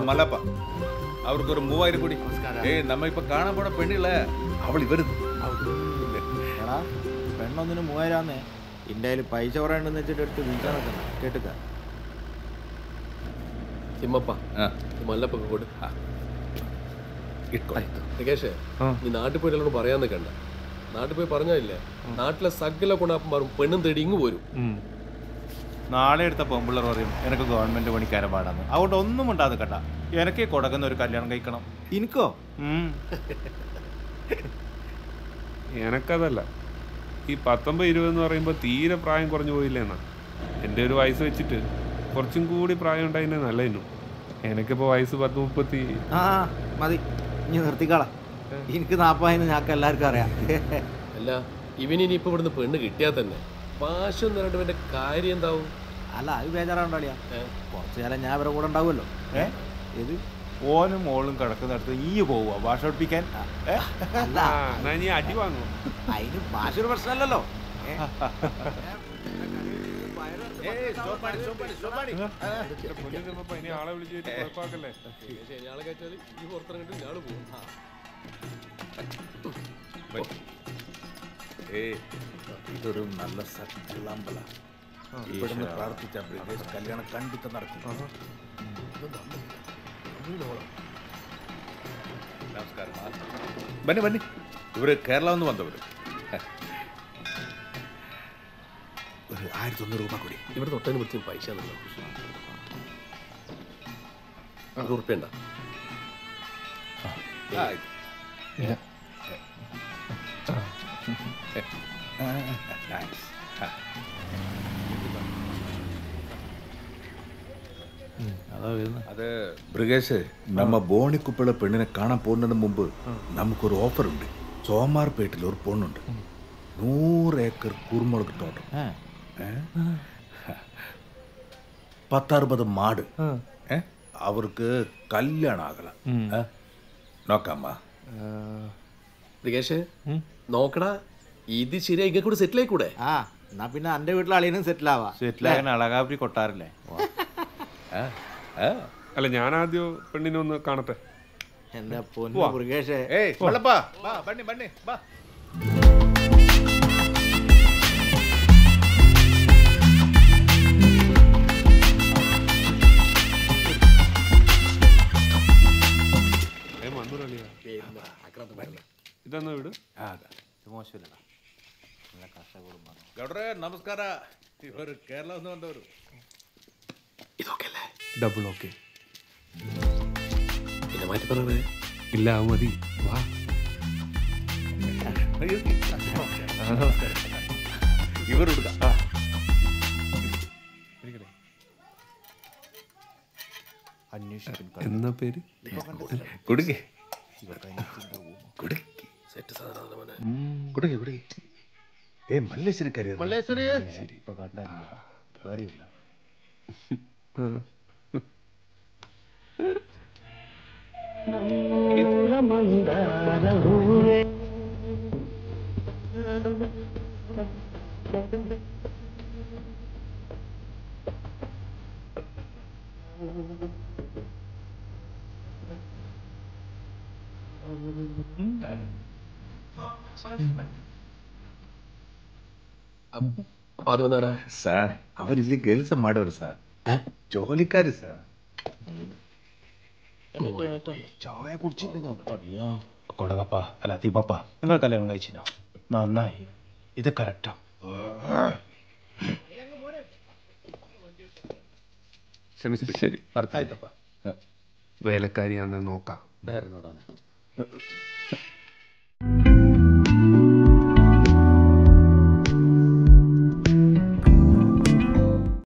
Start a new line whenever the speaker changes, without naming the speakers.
മലപ്പ അവർക്ക് ഒരു മൂവായിരം കൂടി ഏയ് നമ്മ ഇപ്പൊ കാണാൻ പോണ പെണ്ണില്ല അവൾ ഇവരുത്
എടാ പെണ്ണൊന്നിന് മൂവായിരാന്നേ ഇൻ്റെ കയ്യിൽ പൈസ കുറയുണ്ടെന്ന് വെച്ചിട്ട് എടുത്ത് വിളിക്കാൻ നിൽക്കണം കേട്ടുക്ക
തിമ്മപ്പ
ആ,
മല്ലപ്പൊക്കെ കൊടു
ഇട്ടോ.
നികേഷേ നീ നാട്ടിൽ പോയി എല്ലാവരും പറയാൻ നിൽക്കണ്ട നാട്ടിൽ പോയി പറഞ്ഞായില്ലേ നാട്ടിലെ സകല ഗുണാപ്പം മാറും പെണ്ണും തേടി ഇങ്ങ് പോരും
നാളെ എടുത്ത പെമ്പിള്ളർ പറയും എനിക്ക് ഗവൺമെന്റ് പണിക്കാരെ പാടാന്ന് അതുകൊണ്ട് ഒന്നും ഉണ്ടാതെ കണ്ട എനിക്ക് കൊടുക്കുന്ന ഒരു കല്യാണം കഴിക്കണം
എനിക്കോ
ഉം.
എനക്കതല്ല ഈ പത്തൊമ്പത് ഇരുപത് എന്ന് പറയുമ്പോൾ തീരെ പ്രായം കുറഞ്ഞു പോയില്ലേന്നാ എൻ്റെ ഒരു വയസ്സ് വെച്ചിട്ട് കുറച്ചും കൂടി പ്രായം ഉണ്ടായിരുന്നെ നല്ലതിനു എനിക്കിപ്പോൾ വയസ്സ് പത്ത് മുപ്പത്തി
ആ മതി ഇനി നിർത്തിക്കളാ എനിക്ക് നാപ്പായെന്ന് ഞങ്ങൾക്ക് എല്ലാവർക്കും അറിയാം
അല്ല ഇവന് ഇനിയിപ്പോ ഇവിടുന്ന് പെണ്ണ് കിട്ടിയാൽ തന്നെ വാശം നിരണ്ടവന്റെ കാര്യം എന്താവും
അല്ല അത് ബേജാറാണ്ടോളിയാ കുറച്ച് കാലം ഞാൻ ഇവരെ കൂടെ ഉണ്ടാവുമല്ലോ
ഏ
ഏത്
ഓനും മോളും കിടക്കുന്നിടത്ത് ഈ പോവുക ഭാഷ പഠിപ്പിക്കാൻ ഏ?
അല്ല
ആ എന്നാ നീ അടി വാങ്ങും
അതിന് ഭാഷ ഒരു പ്രശ്നമല്ലല്ലോ ഏ?
ഏയ്, സോപ്പാടി, സോപ്പാടി, സോപ്പാടി.
ഇനി ആളെ വിളിച്ചു കുഴപ്പമാക്കല്ലേ
ശരി ആളെ കയറ്റാൽ ഈ പുറത്തിറങ്ങിട്ട് ഞാള് പോകും
വരൂ. ഏയ്, ഇതൊരു നല്ല സത്യളാമ്പല ഇവിടുന്ന് പ്രാർത്ഥിച്ച ബ്രിഗേഡ് കല്യാണം കണ്ടിട്ട് നടക്കും നമസ്കാരം ബന്നി ബന്നി ഇവര് കേരള നിന്ന് വന്നവര് ഒരു ആയിരത്തി ഒന്നൂറ് രൂപ കൂടി
ഇവിടെ തൊട്ടതിന് പിടിച്ച് പൈസ തന്നല്ലോ. ഒരു ഉറുപ്പ്യ ഉണ്ടോ
ആ, Nice. ആ.
അതാ വരുന്നത്
അത് ബ്രിഗേഷ് നമ്മ ബോണിക്കുപ്പിള പെണ്ണിനെ കാണാൻ പോകുന്നതിന് മുമ്പ് നമുക്കൊരു ഓഫർ ഉണ്ട് സോമാർപേട്ടിൽ ഒരു പൊണ്ണുണ്ട് നൂറ് ഏക്കർ കുരുമുളക് തോട്ടം
ഏ
ഏ? പത്തറുപത് മാട് ഏ? അവർക്ക് കല്യാണം ആകല ഏ? നോക്കാമ്മ
ദികേഷേ നോക്കടാ ഇത് ശരിയാ ഇങ്ങനെ കൂടെ സെറ്റിൽ ആയിക്കൂടെ
ആ എന്നാ പിന്നെ എൻ്റെ വീട്ടിൽ അളിയനും സെറ്റിൽ ആവാ
സെറ്റിലാകാൻ അളകാപുരി കൊട്ടാറില്ലേ
ഏ? ഏ?
അല്ല ഞാൻ ആദ്യം പെണ്ണിനെ ഒന്ന് കാണട്ടെ
എൻ്റെ പൊന്നു മൃഗേഷേ
ഏയ് വള്ളപ്പാ വാ ബണ്ണി ബണ്ണി വാ
ഏ മണ്ണൂരളിയാ ഇതെന്നാ വീട്
മോശമില്ലടാ നല്ല കർഷക കുടുംബമാണ്
ಗೌಡ್ರೆ ನಮಸ್ಕಾರ ಇವರು ಕೇರಳದಿಂದ ಬಂದವರು
ഇതൊക്കെ അല്ലേ
ഡബിൾ ഓക്കെ
പിന്നെ മാറ്റി പറയണേ
ഇല്ല അത് മതി വാ
ಇವರು ಹುಡುಗ
അന്വേഷിക്കും
എന്നാ പേര്
ಕುಡುಗೆ ಕುಡುಗೆ
സെറ്റ് സാധനം മോനെ
ಕುಡುಗೆ ಕುಡುಗೆ ಏ ಮಲ್ಲೇಶ್ವರಿ ಕರೆಯೋದು
ഇപ്പൊ കണ്ടല്ല കാര്യമില്ല
അപ്പൊ അത് വന്നാരാ
ಸರ್ ಅವರಿಲ್ಲಿ ಕೆಲಸ ಮಾಡೋರು ಸರ್ ಜೋಲಿಕಾರಿ ಸರ್
കൊടകപ്പ അല്ല ദീപപ്പ നിങ്ങൾ കല്യാണം കഴിച്ചിനോ നന്നായി ഇത് കറക്റ്റാ
ക്ഷമിച്ചു ശരി വേലക്കാരിയാണെന്ന് നോക്കാം
നേരെ നോടാ